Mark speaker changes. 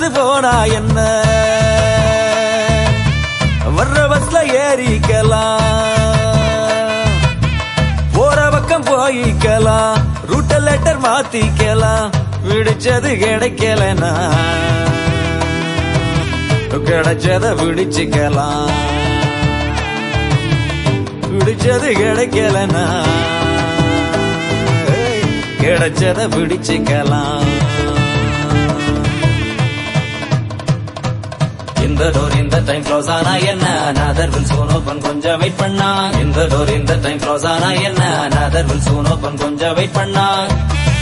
Speaker 1: நடந்து போனா என்ன வர்ற பஸ்ல ஏறிக்கலாம் போற பக்கம் போயிக்கலாம் ரூட்ட லெட்டர் மாத்திக்கலாம் பிடிச்சது கிடைக்கலனா கிடைச்சத பிடிச்சுக்கலாம் பிடிச்சது கிடைக்கலனா கிடைச்சத பிடிச்சுக்கலாம் இந்த டோர் இந்த டைம் க்ளோஸ் ஆனா என்ன another will soon open கொஞ்சம் வெயிட் பண்ணா இந்த டோர் இந்த டைம் க்ளோஸ் ஆனா என்ன another will soon open கொஞ்சம் வெயிட் பண்ணா